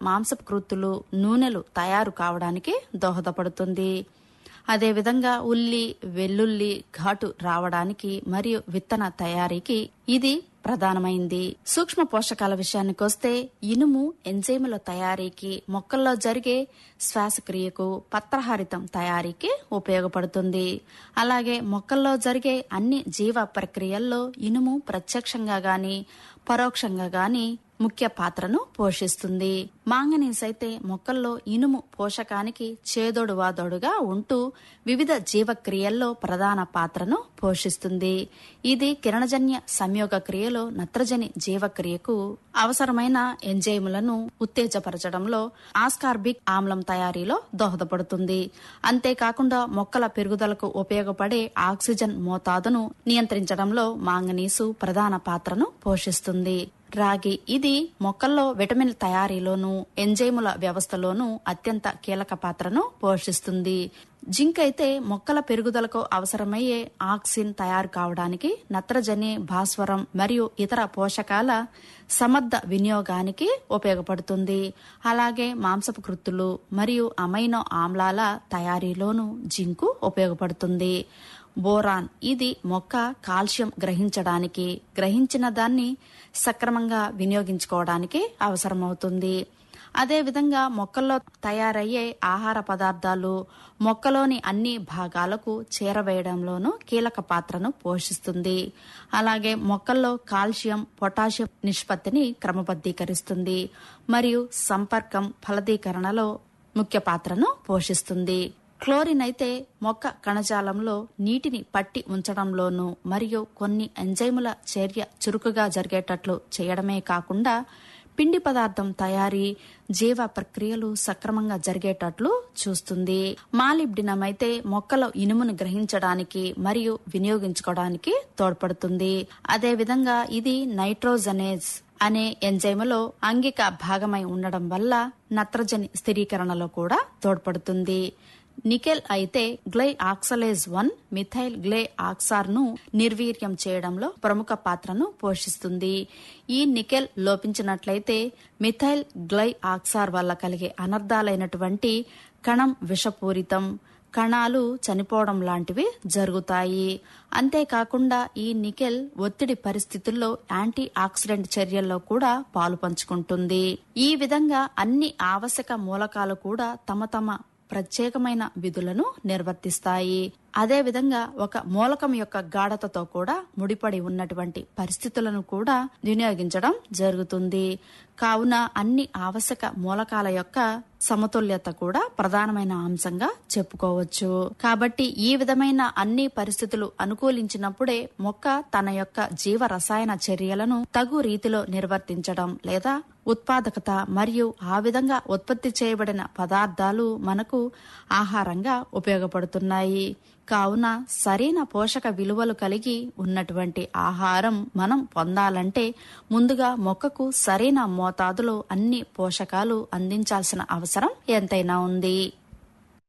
మాంసపు కృత్తులు నూనెలు తయారు కావడానికి దోహదపడుతుంది అదేవిధంగా ఉల్లి వెల్లుల్లి ఘాటు రావడానికి మరియు విత్తన తయారీకి ఇది ప్రధానమైంది సూక్ష్మ పోషకాల విషయానికొస్తే ఇనుము ఎంజైముల తయారీకి మొక్కల్లో జరిగే శ్వాసక్రియకు పత్రహారితం తయారీకి ఉపయోగపడుతుంది అలాగే మొక్కల్లో జరిగే అన్ని జీవ ప్రక్రియల్లో ఇనుము ప్రత్యక్షంగా గాని పరోక్షంగా గాని ముఖ్య పాత్రను పోషిస్తుంది మాంగనీస్ అయితే మొక్కల్లో ఇనుము పోషకానికి చేదోడువాదోడుగా ఉంటూ వివిధ జీవక్రియల్లో ప్రధాన పాత్రను పోషిస్తుంది ఇది కిరణజన్య సంయోగ క్రియలో నత్రజని జీవక్రియకు అవసరమైన ఎంజైములను ఉత్తేజపరచడంలో ఆస్కార్బిక్ ఆమ్లం తయారీలో దోహదపడుతుంది అంతేకాకుండా మొక్కల పెరుగుదలకు ఉపయోగపడే ఆక్సిజన్ మోతాదును నియంత్రించడంలో మాంగనీసు ప్రధాన పాత్రను పోషిస్తుంది రాగి ఇది మొక్కల్లో విటమిన్ తయారీలోను ఎంజైముల వ్యవస్థలోనూ అత్యంత కీలక పాత్రను పోషిస్తుంది జింక్ అయితే మొక్కల పెరుగుదలకు అవసరమయ్యే ఆక్సిన్ తయారు కావడానికి నత్రజని భాస్వరం మరియు ఇతర పోషకాల సమర్థ వినియోగానికి ఉపయోగపడుతుంది అలాగే మాంసపు కృత్తులు మరియు అమైనో ఆమ్లాల తయారీలోనూ జింకు ఉపయోగపడుతుంది బోరాన్ ఇది మొక్క కాల్షియం గ్రహించడానికి గ్రహించిన దాన్ని సక్రమంగా వినియోగించుకోవడానికి అవసరమవుతుంది అదేవిధంగా మొక్కల్లో తయారయ్యే ఆహార పదార్థాలు మొక్కలోని అన్ని భాగాలకు చేరవేయడంలోనూ కీలక పాత్రను పోషిస్తుంది అలాగే మొక్కల్లో కాల్షియం పొటాషియం నిష్పత్తిని క్రమబద్ధీకరిస్తుంది మరియు సంపర్కం ఫలదీకరణలో ముఖ్య పాత్రను పోషిస్తుంది క్లోరిన్ అయితే మొక్క కణజాలంలో నీటిని పట్టి ఉంచడంలోనూ మరియు కొన్ని ఎంజైముల చర్య చురుకుగా జరిగేటట్లు చేయడమే కాకుండా పిండి పదార్థం తయారీ జీవ ప్రక్రియలు సక్రమంగా జరిగేటట్లు చూస్తుంది మాలిబ్డినం అయితే మొక్కలో ఇనుమును గ్రహించడానికి మరియు వినియోగించుకోవడానికి తోడ్పడుతుంది అదేవిధంగా ఇది నైట్రోజనేజ్ అనే ఎంజైములో అంగిక భాగమై ఉండడం వల్ల నత్రజని స్థిరీకరణలో కూడా తోడ్పడుతుంది నికెల్ అయితే గ్లై ఆక్సలేజ్ వన్ మిథైల్ గ్లే ఆక్సార్ ను నిర్వీర్యం చేయడంలో ప్రముఖ పాత్రను పోషిస్తుంది ఈ నికెల్ లోపించినట్లయితే మిథైల్ గ్లై ఆక్సార్ వల్ల కలిగే అనర్థాలైనటువంటి కణం విషపూరితం కణాలు చనిపోవడం లాంటివి జరుగుతాయి అంతేకాకుండా ఈ నికెల్ ఒత్తిడి పరిస్థితుల్లో యాంటీ ఆక్సిడెంట్ చర్యల్లో కూడా పాలు పంచుకుంటుంది ఈ విధంగా అన్ని ఆవశ్యక మూలకాలు కూడా తమ తమ ప్రత్యేకమైన విధులను నిర్వర్తిస్తాయి అదేవిధంగా ఒక మూలకం యొక్క గాఢతతో కూడా ముడిపడి ఉన్నటువంటి పరిస్థితులను కూడా వినియోగించడం జరుగుతుంది కావున అన్ని ఆవశ్యక మూలకాల యొక్క సమతుల్యత కూడా ప్రధానమైన అంశంగా చెప్పుకోవచ్చు కాబట్టి ఈ విధమైన అన్ని పరిస్థితులు అనుకూలించినప్పుడే మొక్క తన యొక్క జీవ రసాయన చర్యలను తగు రీతిలో నిర్వర్తించడం లేదా ఉత్పాదకత మరియు ఆ విధంగా ఉత్పత్తి చేయబడిన పదార్థాలు మనకు ఆహారంగా ఉపయోగపడుతున్నాయి కావున సరైన పోషక విలువలు కలిగి ఉన్నటువంటి ఆహారం మనం పొందాలంటే ముందుగా మొక్కకు సరైన మోతాదులో అన్ని పోషకాలు అందించాల్సిన అవసరం ఎంతైనా ఉంది